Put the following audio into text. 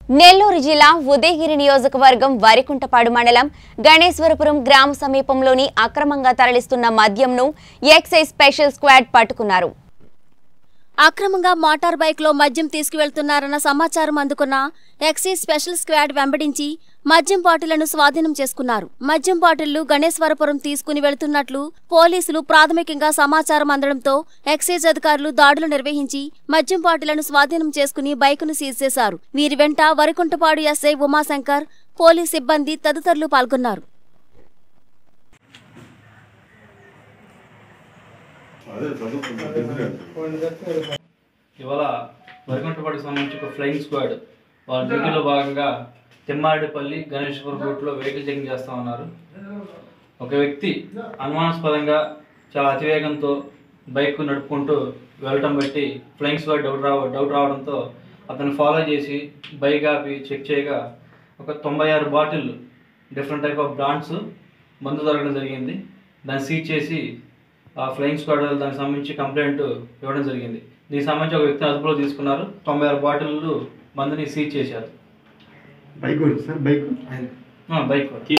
నెల్లూరు జిల్లా ఉదయగిరి నియోజకవర్గం వరికుంటపాడు మండలం గణేశ్వరపురం గ్రామ సమీపంలోని అక్రమంగా తరలిస్తున్న మద్యంను ఎక్సైజ్ స్పెషల్ స్క్వాడ్ పట్టుకున్నారు అక్రమంగా మోటార్ బైక్ లో మద్యం తీసుకువెళ్తున్నారన్న సమాచారం అందుకున్న ఎక్సైజ్ స్పెషల్ స్క్వాడ్ వెంబడించి మద్యం బాటిళ్లను స్వాధీనం చేసుకున్నారు మద్యం బాటిళ్లు గణేశ్వరపురం తీసుకుని వెళ్తున్నట్లు పోలీసులు ప్రాథమికంగా సమాచారం అందడంతో ఎక్సైజ్ అధికారులు దాడులు నిర్వహించి మద్యం బాటిళ్లను స్వాధీనం చేసుకుని బైకును సీజ్ చేశారు వీరి వెంట వరికుంటపాడు ఎస్ఐ ఉమాశంకర్ పోలీస్ సిబ్బంది తదితరులు పాల్గొన్నారు అదే చదువుకుంటా ఇవాళ వరికంటపాటికి సంబంధించి ఒక ఫ్లయింగ్ స్క్వాడ్ వాళ్ళ డ్యూటీలో భాగంగా తిమ్మారెడ్డిపల్లి గణేశ్వరం రూట్లో వెహికల్ చెకింగ్ చేస్తూ ఉన్నారు ఒక వ్యక్తి అనుమానాస్పదంగా చాలా అతివేగంతో బైక్ నడుపుకుంటూ వెళ్ళటం బట్టి ఫ్లయింగ్ స్క్వాడ్ డౌట్ రావ డౌట్ రావడంతో అతను ఫాలో చేసి బైక్ ఆపి చెక్ చేయగా ఒక తొంభై ఆరు bottle different type of brands మందు దొరకడం జరిగింది దాన్ని సీజ్ చేసి ఆ ఫ్లయింగ్ స్క్వాడ్ వాళ్ళు దానికి సంబంధించి కంప్లైంట్ ఇవ్వడం జరిగింది దీనికి సంబంధించి ఒక వ్యక్తిని అదుపులో తీసుకున్నారు తొంభై ఆరు బాటిల్ మందుని సీజ్ చేశారు బైక్ సార్ బైక్ బైక్ కూడా